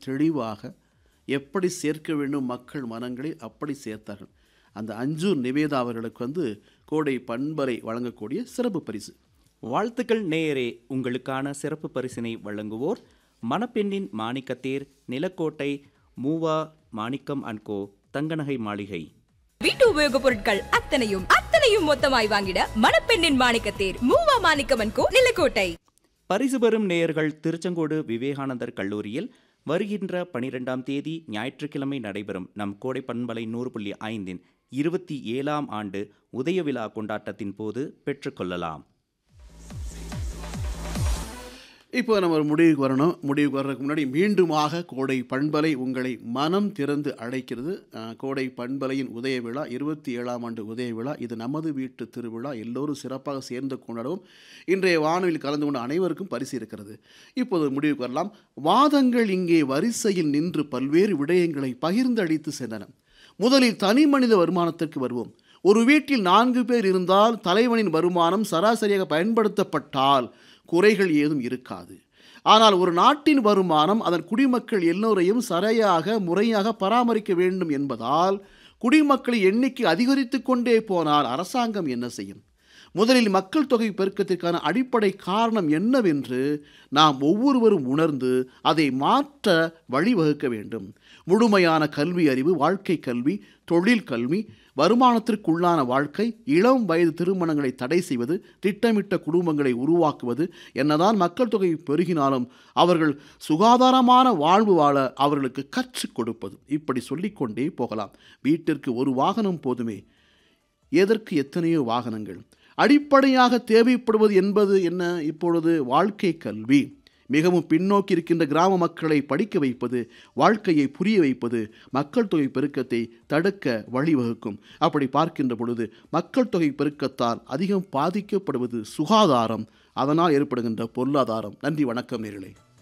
தெளிவாக எப்படி சேர்க்க வேண்டும் மக்கள் மனங்களில் அப்படி சேர்த்தார்கள் அந்த அஞ்சூர் நிவேதா அவர்களுக்கு வந்து கோடை பண்பரை வழங்கக்கூடிய சிறப்பு பரிசு வாழ்த்துக்கள் நேயரே உங்களுக்கான சிறப்பு பரிசினை வழங்குவோர் மணப்பெண்ணின் மாணிக்கத்தேர் நிலக்கோட்டை மூவா மாணிக்கம் அன்கோ தங்கநகை மாளிகை வீட்டு உபயோகப் பொருட்கள் அத்தனையும் அத்தனையும் மொத்தமாய் வாங்கிட மணப்பெண்ணின் மாணிக்கத்தேர் மூவா மாணிக்கமன் கோ நிலக்கோட்டை பரிசு பெறும் நேயர்கள் திருச்செங்கோடு விவேகானந்தர் கல்லூரியில் வருகின்ற பனிரெண்டாம் தேதி ஞாயிற்றுக்கிழமை நடைபெறும் நம் கோடை பண்பலை நூறு புள்ளி ஐந்தின் இருபத்தி ஏழாம் ஆண்டு உதய விழா கொண்டாட்டத்தின் போது பெற்றுக்கொள்ளலாம் இப்போ நம்ம ஒரு முடிவுக்கு வரணும் முடிவுக்கு வர்றதுக்கு முன்னாடி மீண்டுமாக கோடை பண்பலை உங்களை மனம் திறந்து அழைக்கிறது அஹ், கோடை பண்பலையின் உதய விழா இருபத்தி ஏழாம் ஆண்டு உதய விழா இது நமது வீட்டு திருவிழா எல்லோரும் சிறப்பாக சேர்ந்து கொண்டாடுவோம் இன்றைய வானொலியில் கலந்து கொண்ட அனைவருக்கும் பரிசு இருக்கிறது இப்போது முடிவுக்கு வரலாம் வாதங்கள் இங்கே வரிசையில் நின்று பல்வேறு விடயங்களை பகிர்ந்தளித்து சென்றன முதலில் தனி மனித வருமானத்திற்கு வருவோம் ஒரு வீட்டில் நான்கு பேர் இருந்தால் தலைவனின் வருமானம் சராசரியாக பயன்படுத்தப்பட்டால் குறைகள் ஏதும் இருக்காது ஆனால் ஒரு நாட்டின் வருமானம் அதன் குடிமக்கள் எல்லோரையும் சரியாக முறையாக பராமரிக்க வேண்டும் என்பதால் குடிமக்களின் எண்ணிக்கை அதிகரித்து கொண்டே போனால் அரசாங்கம் என்ன செய்யும் முதலில் மக்கள் தொகை பெருக்கத்திற்கான அடிப்படை காரணம் என்னவென்று நாம் ஒவ்வொருவரும் உணர்ந்து அதை மாற்ற வழிவகுக்க வேண்டும் முழுமையான கல்வி அறிவு வாழ்க்கை கல்வி தொழில் கல்வி வருமானத்திற்குள்ளான வாழ்க்கை இளம் வயது திருமணங்களை தடை செய்வது திட்டமிட்ட குடும்பங்களை உருவாக்குவது என்னதான் மக்கள் தொகை பெருகினாலும் அவர்கள் சுகாதாரமான வாழ்வு வாழ அவர்களுக்கு கற்றுக் கொடுப்பது இப்படி சொல்லிக்கொண்டே போகலாம் வீட்டிற்கு ஒரு வாகனம் போதுமே எதற்கு எத்தனையோ வாகனங்கள் அடிப்படையாக தேவைப்படுவது என்பது என்ன இப்பொழுது வாழ்க்கை கல்வி மிகவும் பின்னோக்கி இருக்கின்ற கிராம மக்களை படிக்க வைப்பது வாழ்க்கையை புரிய வைப்பது மக்கள் தொகை பெருக்கத்தை தடுக்க வழிவகுக்கும் அப்படி பார்க்கின்ற பொழுது மக்கள் தொகை பெருக்கத்தால் அதிகம் பாதிக்கப்படுவது சுகாதாரம் அதனால் ஏற்படுகின்ற பொருளாதாரம் நன்றி வணக்கம் நேர்களே